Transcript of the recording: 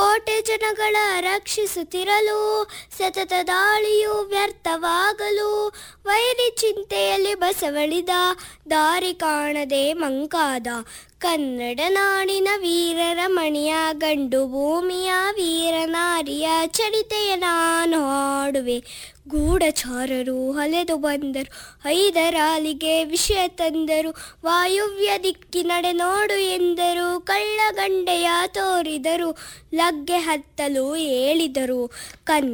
ಕೋಟೆ ಜನಗಳ ರಕ್ಷಿಸುತ್ತಿರಲು ಸತತ ದಾಳಿಯು ವ್ಯರ್ಥವಾಗಲು ವೈರಿ ಚಿಂತೆಯಲ್ಲಿ ಬಸವಳಿದ ದಾರಿ ಕಾಣದೆ ಮಂಕಾದ ಕನ್ನಡ ನಾಡಿನ ವೀರರ ಮಣಿಯ ಗಂಡು ಭೂಮಿಯ ವೀರನಾರಿಯ ಚರಿತೆಯ ನಾನು ಹಾಡುವೆ ಗೂಢಚಾರರು ಹಲೆದು ಬಂದರು ಐದರಾಲಿಗೆ ವಿಷಯ ತಂದರು ವಾಯುವ್ಯ ದಿಕ್ಕಿನಡೆ ನೋಡು ಎಂದರು ಕಳ್ಳಗಂಡೆಯ ತೋರಿದರು ಲಗ್ಗೆ ಹತ್ತಲು ಹೇಳಿದರು ಕನ್ನ